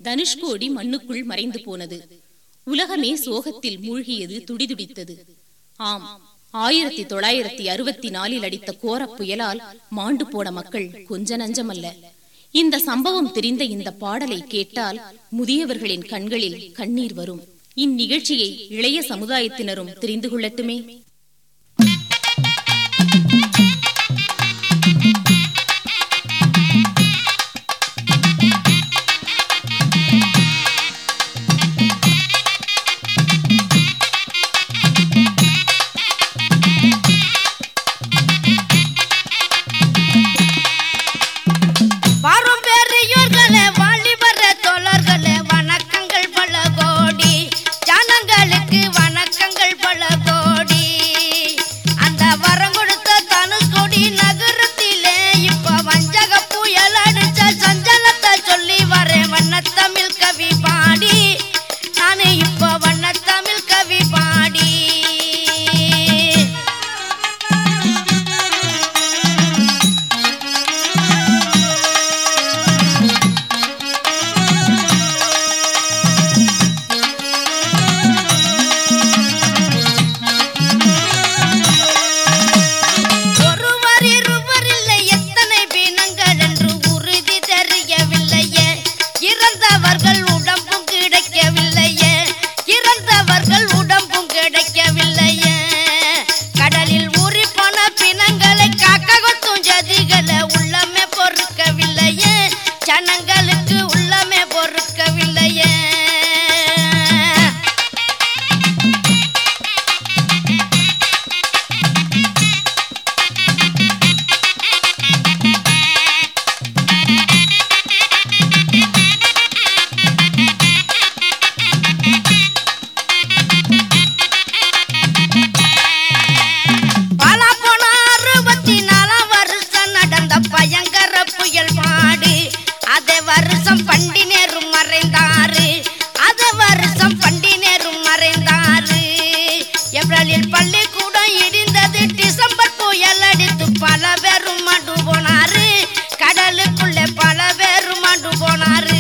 தனுஷ்கோடி மண்ணுக்குள் மறைந்து போனது உலகமே சோகத்தில் மூழ்கியது துடிதுடித்தது ஆம் ஆயிரத்தி தொள்ளாயிரத்தி அறுபத்தி நாலில் அடித்த கோரப் புயலால் மாண்டு போன மக்கள் கொஞ்ச நஞ்சமல்ல இந்த சம்பவம் தெரிந்த இந்த பாடலை கேட்டால் முதியவர்களின் கண்களில் கண்ணீர் வரும் இந்நிகழ்ச்சியை இளைய சமுதாயத்தினரும் தெரிந்து கொள்ளட்டுமே வரும் பெரியோர்களே வாலிபர தோழர்களே வணக்கங்கள் பல கோடி ஜனங்களுக்கு வணக்கங்கள் பல கோடி அந்த வரம் கொடுத்த தனுஷ்கோடி நகரத்திலே இப்ப வஞ்சக புயல் அடிச்ச சஞ்சலத்தை சொல்லி வரேன் வண்ணத்தமிழ் கவி பாடி நானே இப்ப வண்ணத்தமிழ் கவி பாடி ஒருவர் இருவர் இல்லை எத்தனை பிணங்கள் என்று உறுதி தெரியவில்லையே இறந்தவர்கள் உடம்பும் கிடைக்கவில்லையே இறந்தவர்கள் உடம்பும் கிடைக்கவில்லையே கடலில் ஊறி போன பிணங்களை காக்க கொத்தும் ஜதிகளை உள்ளமே பொறுக்கவில்லையே ஜனங்களுக்கு உள்ளமே பொறுக்கவில்லையே பாலா போன அறுபத்தி நாலாம் வருஷம் நடந்த பயங்கர புயல் பாடு அதே வருஷம் பண்டி நேரும் மறைந்தாரு அதே வருஷம் பண்டி நேரும் மறைந்தாரு ஏப்ரலில் பள்ளிக்கூடம் இடிந்தது டிசம்பர் புயல் அடித்து பல பேரும் மாண்டு போனாரு கடலுக்குள்ளே பல பேரும் மாண்டு போனாரு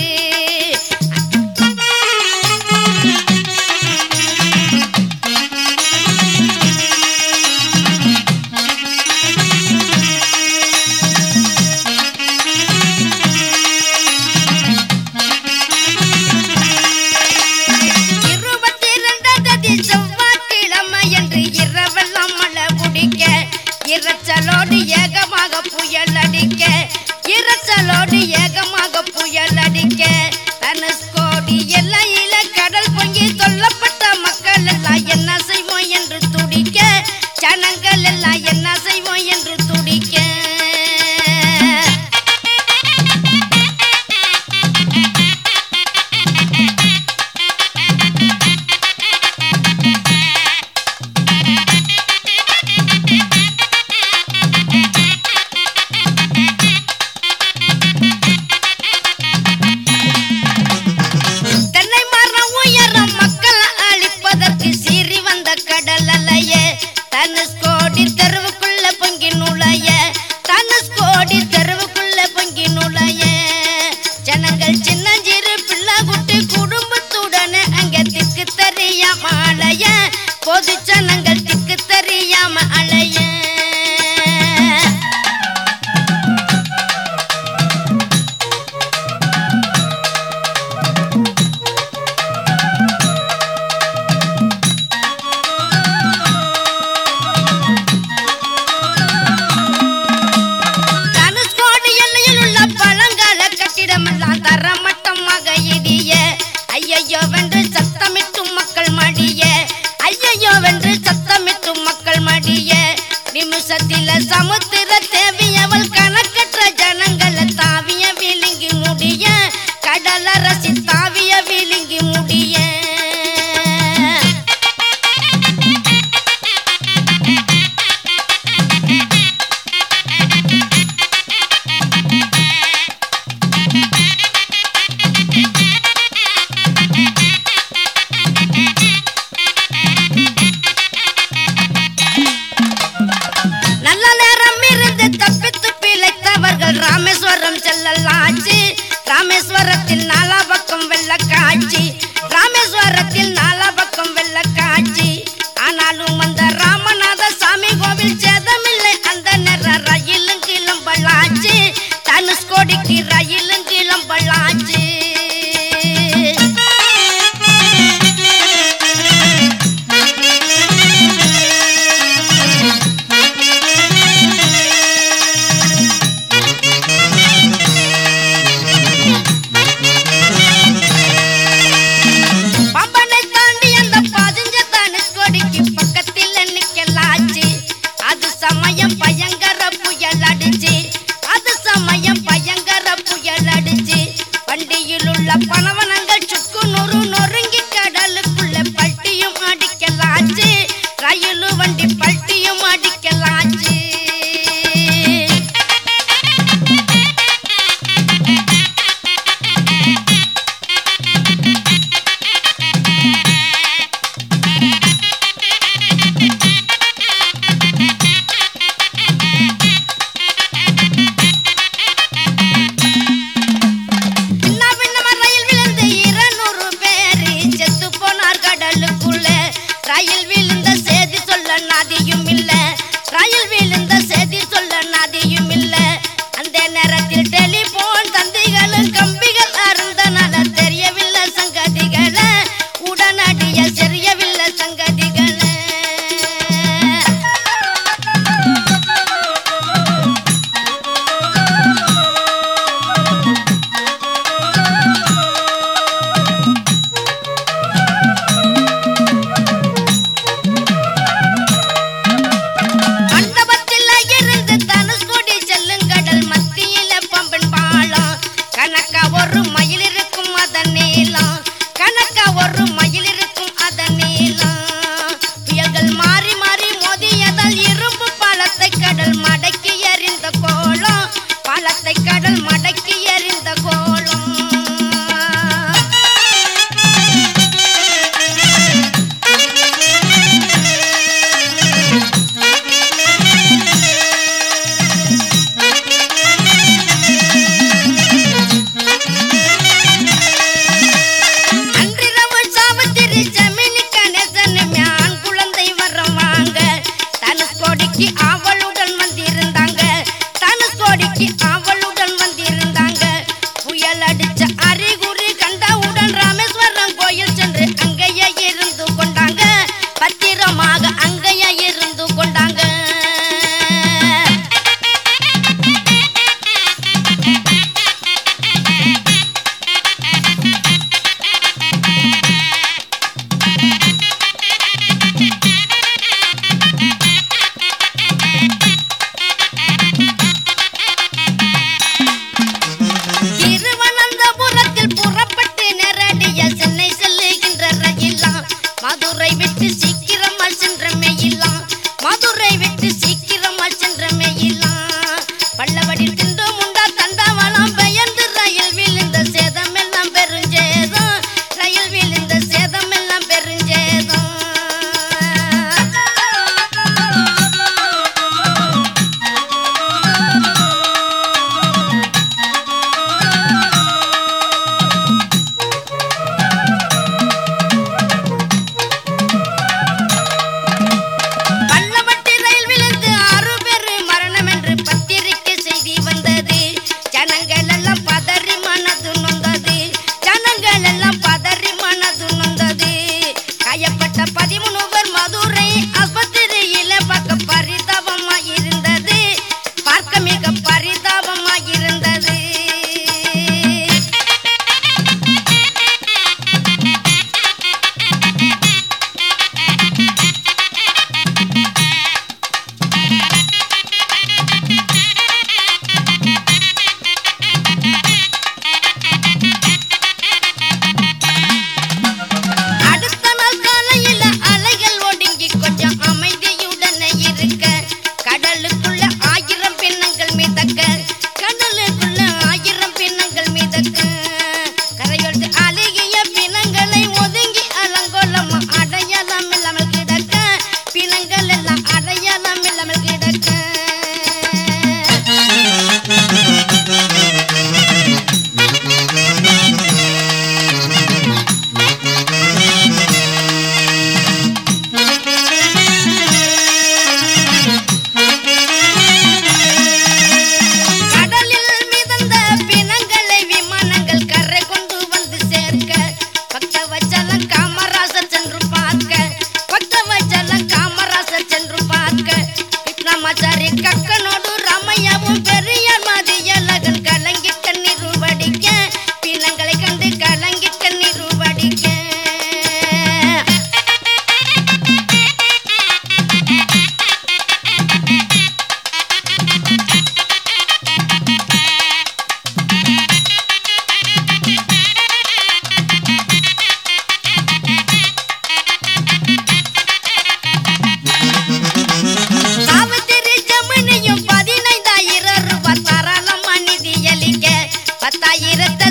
இருபத்தி இரண்டாம் தேதி செவ்வாய்க்கிழமை என்று இரவெல்லாம் மழை பிடிக்க இரைச்சலோடு ஏகமாக புயல் அடிக்க இரைச்சலோடு ஏகமாக புயல் அடிக்க தனுஷ்கோடி எல்லையில கடல் பொங்கி சொல்லப்பட்ட மக்கள் எல்லாம் என்ன செய்வோம் என்று துடிக்க ஜனங்கள் எல்லாம் என்ன செய்வோம் என்று துடிக்க தென்னை மரம் உயரம் மக்கள் அழிப்பதற்கு சீறி வந்த கடல் அலையே தனுஷ்கோடி தெருவுக்குள்ள பொங்கி நுழைய தனுஷ்கோடி தெருவுக்குள்ள பொங்கி நுழைய ஜனங்கள் சின்னஞ்சிறு பிள்ளை குட்டி குடும்பத்துடனே அங்க திக்கு தெரியாம அலைய பொது ஜனங்கள் திக்கு தெரியாம அலைய தனுஷ்கோடி எல்லையில் உள்ள பழங்கால கட்டிடமெல்லாம் தரமட்டமாக இடிய ஐயையோ வென்று சத்தமிட்டும் மக்கள் மடிய ஐயையோ வென்று சத்தமிட்டும் மக்கள் மடிய நிமிஷத்தில சமுத்திர தேவியவள் கணக்கற்ற ஜனங்களை தாவிய விழுங்கி முடிய கடலரசி தாவிய விழுங்கி முடிய நல்ல நேரம் இருந்து தப்பித்து பிழைத்தவர்கள் ராமேஸ்வரம் செல்லலாச்சு ராமேஸ்வரத்தில் நாலா பக்கம் ரயிலும் கிளம்பலாச்சு பம்பனை தாண்டி அந்த பதிஞ்ச தனுஷ்கோடிக்கு பக்கத்தில் நிக்கலாச்சு அது சமயம் பயங்கர புயல் அடிச்சு அது சமயம் பயங்கர புயல் அடிச்சு வண்டியில் உள்ள பணவனங்கள் சுக்கு நொறு நொறுங்கி கடலுக்குள்ள பட்டியும் அடிக்கலாச்சு ரயிலு வண்டி பட்டியும் அடிக்கலாச்சு பின்ன பின்னம ரயில் விழுந்து இருநூறு பேரு செத்து போனார் கடலுக்குள்ள ரயில் விழுந்த செய்தி சொல்ல நதியும் இல்ல ரயில் விழுந்த செய்தி சொல்ல நதியும் இல்ல அந்த நேரத்தில் டெலிபோன் தந்திகளும் கம்பிகள் அருந்தனால தெரியவில்லை சங்கதிகளை உடனடிய தெரியவில்லை சங்கதிகளை மண்டபத்தில் இருந்து தனுஷ்கோடி செல்லும் கடல் மத்தியில பம்பன் பாலம் கணக்கா ஒரு மயில் இருக்கும் அதன் நீளம் கணக்கா ஒரு மயில் இருக்கும் அதன் நீளம் புயல்கள் மாறி மாறி மோதியதால் இரும்பு பாலத்தை கடல் மடக்கி எறிந்த கோலம் பாலத்தை கடல் மடக்கி எறிந்த கோலம்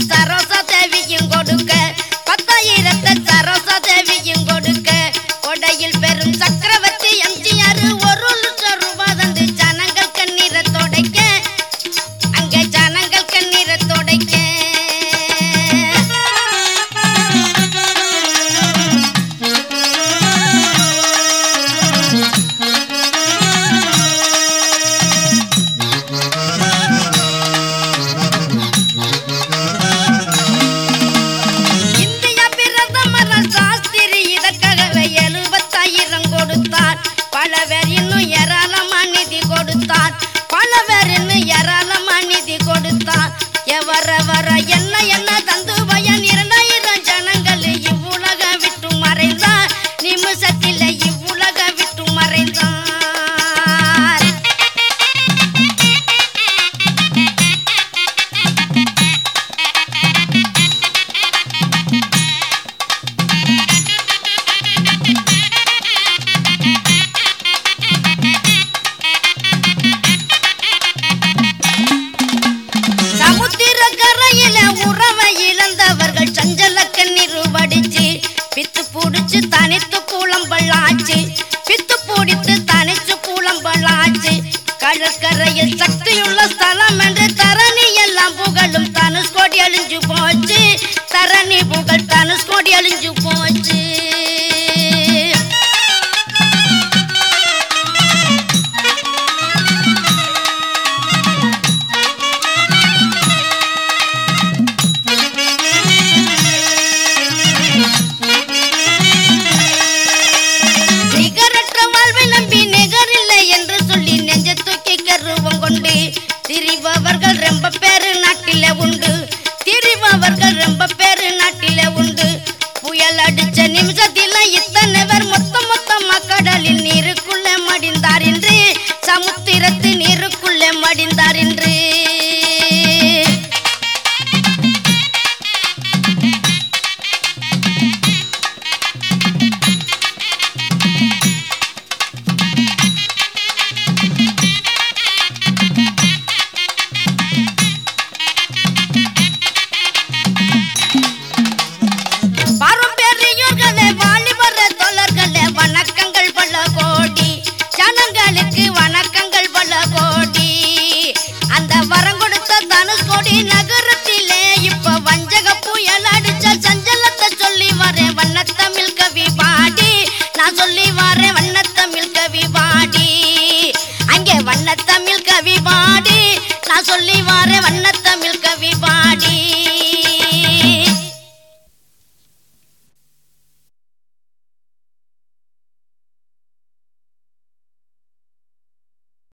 சரோச